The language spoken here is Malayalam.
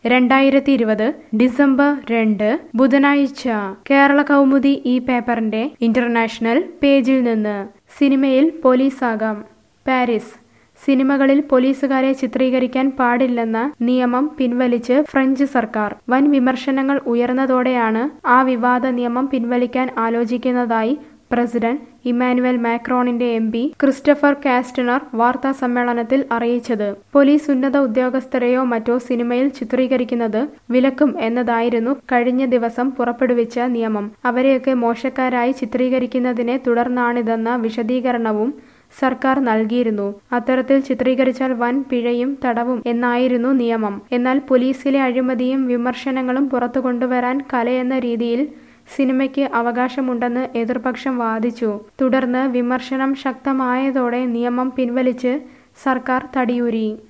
രണ്ടായിരത്തി ഇരുപത് ഡിസംബർ രണ്ട് ബുധനാഴ്ച കേരള കൗമുദി ഈ പേപ്പറിന്റെ ഇന്റർനാഷണൽ പേജിൽ നിന്ന് സിനിമയിൽ പോലീസാകാം പാരീസ് സിനിമകളിൽ പോലീസുകാരെ ചിത്രീകരിക്കാൻ പാടില്ലെന്ന നിയമം പിൻവലിച്ച് ഫ്രഞ്ച് സർക്കാർ വൻ വിമർശനങ്ങൾ ഉയർന്നതോടെയാണ് ആ വിവാദ നിയമം പിൻവലിക്കാൻ ആലോചിക്കുന്നതായി പ്രസിഡന്റ് ഇമാനുവൽ മാക്രോണിന്റെ എം പി ക്രിസ്റ്റഫർ കാസ്റ്റനർ വാർത്താ സമ്മേളനത്തിൽ അറിയിച്ചത് പോലീസ് ഉന്നത ഉദ്യോഗസ്ഥരെയോ മറ്റോ സിനിമയിൽ ചിത്രീകരിക്കുന്നത് വിലക്കും എന്നതായിരുന്നു കഴിഞ്ഞ ദിവസം പുറപ്പെടുവിച്ച നിയമം അവരെയൊക്കെ മോശക്കാരായി ചിത്രീകരിക്കുന്നതിനെ തുടർന്നാണിതെന്ന വിശദീകരണവും സർക്കാർ നൽകിയിരുന്നു അത്തരത്തിൽ ചിത്രീകരിച്ചാൽ വൻ പിഴയും തടവും എന്നായിരുന്നു നിയമം എന്നാൽ പോലീസിലെ അഴിമതിയും വിമർശനങ്ങളും പുറത്തു കൊണ്ടുവരാൻ കലയെന്ന രീതിയിൽ സിനിമയ്ക്ക് അവകാശമുണ്ടെന്ന് എതിർപക്ഷം വാദിച്ചു തുടർന്ന് വിമർശനം ശക്തമായതോടെ നിയമം പിൻവലിച്ച് സർക്കാർ തടിയൂരി